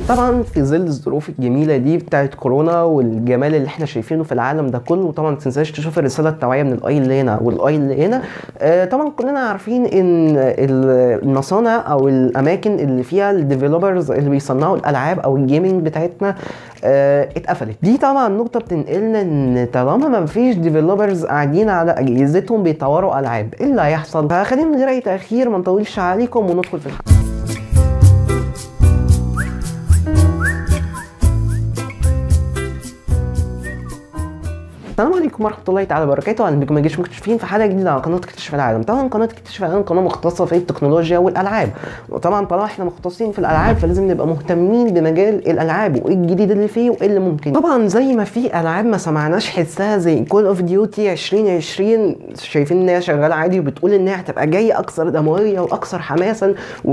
طبعا في ظل الظروف الجميله دي بتاعت كورونا والجمال اللي احنا شايفينه في العالم ده كله طبعا ما تنساش تشوف الرساله التوعيه من الاي اللي هنا والاي اللي هنا آه طبعا كلنا عارفين ان المصانع او الاماكن اللي فيها الديفلوبرز اللي بيصنعوا الالعاب او الجيمنج بتاعتنا آه اتقفلت دي طبعا نقطه بتنقلنا ان طالما ما فيش ديفلوبرز قاعدين على اجهزتهم بيطوروا العاب ايه اللي هيحصل فخلينا من غير اي تاخير ما نطولش عليكم وندخل في الحلقه السلام عليكم ورحمه الله تعالى وبركاته اهلا بكم يا مكتشفين في حلقه جديده على قناه اكتشف العالم طبعا قناه اكتشف العالم قناه مختصه في التكنولوجيا والالعاب وطبعا طالما احنا مختصين في الالعاب فلازم نبقى مهتمين بمجال الالعاب وايه الجديد اللي فيه وايه اللي ممكن طبعا زي ما في العاب ما سمعناش حسها زي كول اوف ديوتي 2020 شايفين ان هي شغاله عادي وبتقول ان هي هتبقى جايه اكثر دمويه واكثر حماسا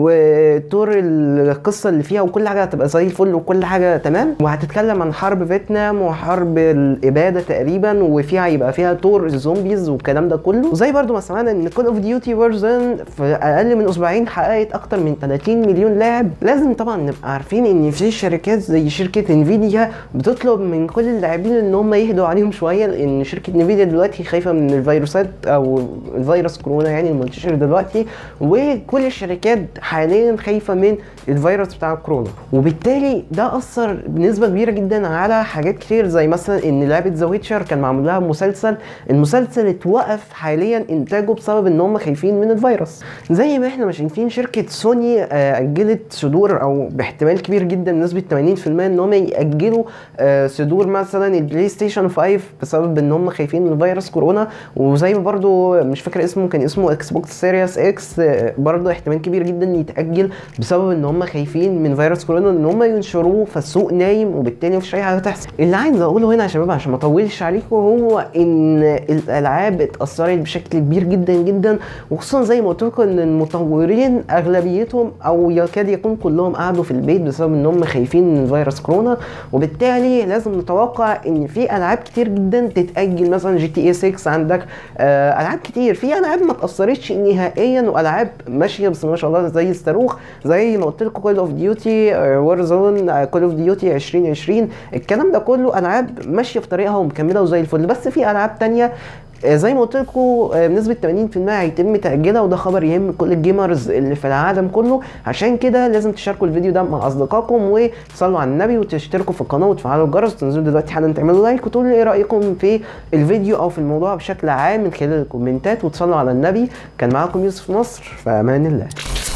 وطور القصه اللي فيها وكل حاجه هتبقى زي الفل وكل حاجه تمام وهتتكلم عن حرب فيتنام وحرب الاباده تقريبا وفيها يبقى فيها تور الزومبيز والكلام ده كله وزي برضو ما سمعنا ان كول اوف ديوتي فيرجن في اقل من اسبوعين حققت اكتر من 30 مليون لاعب لازم طبعا نبقى عارفين ان في شركات زي شركه انفيديا بتطلب من كل اللاعبين ان هم يهدوا عليهم شويه لان شركه انفيديا دلوقتي خايفه من الفيروسات او الفيروس كورونا يعني المنتشر دلوقتي وكل الشركات حاليا خايفه من الفيروس بتاع كورونا وبالتالي ده اثر بنسبه كبيره جدا على حاجات كتير زي مثلا ان لعبه ذا ويتشر كان معمول لها مسلسل المسلسل اتوقف حاليا انتاجه بسبب ان هم خايفين من الفيروس زي ما احنا ما شايفين شركه سوني اجلت صدور او باحتمال كبير جدا بنسبه 80% ان هم ياجلوا صدور مثلا البلاي ستيشن 5 بسبب ان هم خايفين من فيروس كورونا وزي ما برضو مش فاكر اسمه كان اسمه اكس بوكس سيريس اكس برضو احتمال كبير جدا يتاجل بسبب ان هم خايفين من فيروس كورونا ان هم ينشروه فالسوق نايم وبالتالي مفيش اي حاجه هتحصل اللي عايز اقوله هنا يا شباب عشان ما اطولش عليكم هو ان الالعاب اتاثرت بشكل كبير جدا جدا وخصوصا زي ما قلت لكم ان المطورين اغلبيتهم او يكاد يكون كلهم قعدوا في البيت بسبب ان هم خايفين من فيروس كورونا وبالتالي لازم نتوقع ان في العاب كتير جدا تتاجل مثلا جي تي اي 6 عندك آه العاب كتير في العاب ما اتاثرتش نهائيا والعاب ماشيه بس ما شاء الله زي الصاروخ زي ما قلت لكم كول اوف ديوتي وور زون كول اوف ديوتي 2020 الكلام ده كله العاب ماشيه في طريقها ومكمله وزي الفل بس في العاب تانية زي ما قلت لكم بنسبه 80% هيتم تاجيلها وده خبر يهم كل الجيمرز اللي في العالم كله عشان كده لازم تشاركوا الفيديو ده مع اصدقائكم وتصلوا على النبي وتشتركوا في القناه وتفعلوا الجرس تنزلوا دلوقتي حالا تعملوا لايك وتقولوا ايه رايكم في الفيديو او في الموضوع بشكل عام من خلال الكومنتات وتصلوا على النبي كان معاكم يوسف نصر في امان الله